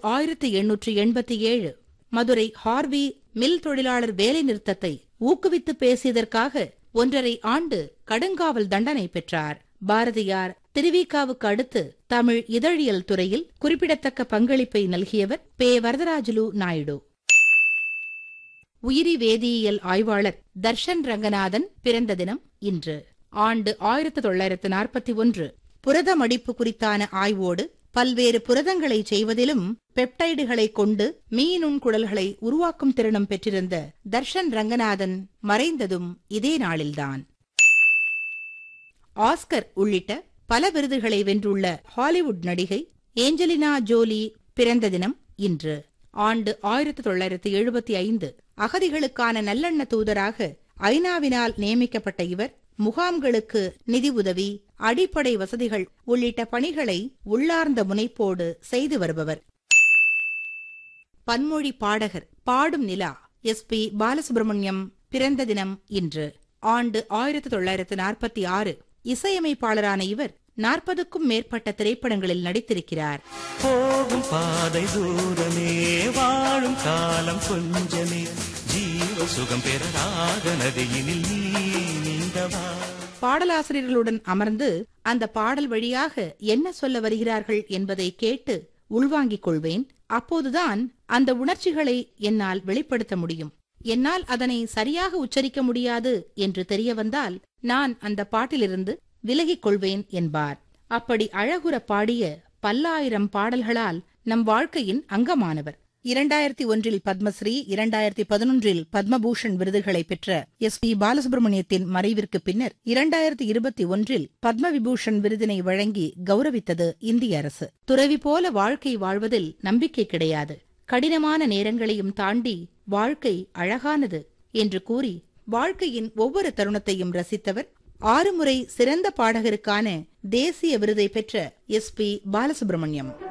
ஆயிரத்தி எண்ணூற்று எண்பத்தி ஏழு மதுரை ஹார்வி மில் தொழிலாளர் வேலை நிறுத்தத்தை ஊக்குவித்து பேசியதற்காக ஒன்றரை ஆண்டு கடுங்காவல் தண்டனை பெற்றார் பாரதியார் திருவிகாவுக்கு அடுத்து தமிழ் இதழியல் துறையில் குறிப்பிடத்தக்க பங்களிப்பை நல்கியவர் பே வரதராஜுலு நாயுடு உயிரி வேதியியல் ஆய்வாளர் தர்ஷன் ரங்கநாதன் பிறந்த தினம் இன்று ஆண்டு ஆயிரத்து தொள்ளாயிரத்து நாற்பத்தி ஒன்று புரத மடிப்பு குறித்தான ஆய்வோடு பல்வேறு புரதங்களை செய்வதிலும் பெப்டைடுகளை கொண்டு மீனுண்குடல்களை உருவாக்கும் திறனும் பெற்றிருந்த தர்ஷன் ரங்கநாதன் மறைந்ததும் இதே நாளில்தான் ஆஸ்கர் உள்ளிட்ட பல விருதுகளை வென்றுள்ள ஹாலிவுட் நடிகை ஏஞ்சலினா ஜோலி பிறந்த தினம் இன்று ஆண்டு ஆயிரத்து தொள்ளாயிரத்து எழுபத்தி ஐந்து அகதிகளுக்கான நல்லெண்ண தூதராக ஐநாவினால் நியமிக்கப்பட்ட இவர் முகாம்களுக்கு நிதி உதவி அடிப்படை வசதிகள் உள்ளிட்ட பணிகளை உள்ளார்ந்த முனைப்போடு செய்து வருபவர் பன்மொழி பாடகர் பாடும் நிலா எஸ் பி பாலசுப்ரமணியம் பிறந்த தினம் இன்று ஆண்டு ஆயிரத்து தொள்ளாயிரத்து நாற்பத்தி ஆறு இசையமைப்பாளரான இவர் நாற்பதுக்கும் மேற்பட்ட திரைப்படங்களில் நடித்திருக்கிறார் போகும் பாதை தூரமே வாழும் காலம் கொஞ்சமே ஜீவ சுகம் பெற ராக நதியினில் நீ நீந்தவா பாடலாசிரியர்களுடன் அமர்ந்து அந்த பாடல் வழியாக என்ன சொல்ல வருகிறார்கள் என்பதை கேட்டு உள்வாங்கிக் கொள்வேன் அப்போதுதான் அந்த உணர்ச்சிகளை என்னால் வெளிப்படுத்த முடியும் என்னால் அதனை சரியாக உச்சரிக்க முடியாது என்று தெரிய வந்தால் நான் அந்த பாட்டிலிருந்து விலகிக் கொள்வேன் என்பார் அப்படி அழகுற பாடிய பல்லாயிரம் பாடல்களால் நம் வாழ்க்கையின் அங்கமானவர் இரண்டாயிரத்தி ஒன்றில் பத்மஸ்ரீ இரண்டாயிரத்தி பதினொன்றில் பத்மபூஷன் விருதுகளை பெற்ற எஸ் பி பாலசுப்ரமணியத்தின் மறைவிற்கு பின்னர் இரண்டாயிரத்தி இருபத்தி ஒன்றில் பத்ம விபூஷன் விருதினை வழங்கி கௌரவித்தது இந்திய அரசு துறவி போல வாழ்க்கை வாழ்வதில் நம்பிக்கை கிடையாது கடினமான நேரங்களையும் தாண்டி வாழ்க்கை அழகானது என்று கூறி வாழ்க்கையின் ஒவ்வொரு தருணத்தையும் ரசித்தவர் ஆறு முறை சிறந்த பாடகருக்கான தேசிய விருதை பெற்ற எஸ் பி பாலசுப்ரமணியம்